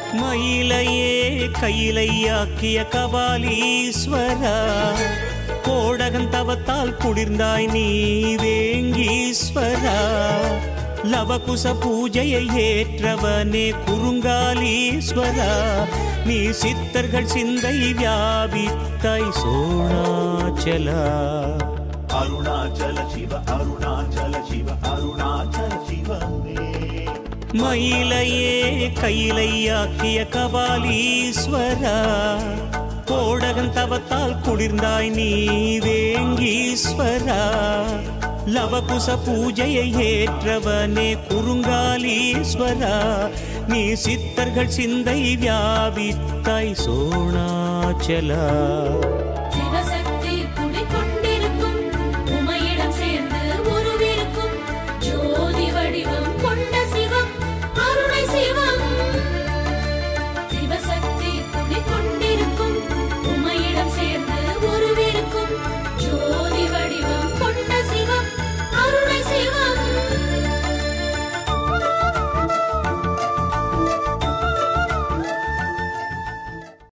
மயிலையே கையிலையாக்கிய கபாலீஸ்வரா கோடகன் தவத்தால் குளிர்ந்தாய் நீ வேங்கீஸ்வரா லவகுச பூஜையை ஏற்றவனே குறுங்காலீஸ்வரா நீ சித்தர்கள் சிந்தை வியாபித்தாய் சோணாச்சலா அருணாச்சல சிவ அருணாச்சல சிவ அருணாச்சல சிவமே மயிலையே கையிலையாக்கிய கபாலீஸ்வரா கோடகன் தவத்தால் குளிர்ந்தாய் நீ வேங்கீஸ்வரா லவகுச பூஜையை ஏற்றவனே குறுங்காலீஸ்வரா நீ சித்தர்கள் சிந்தை வியாபித்தாய் சோணாச்சலா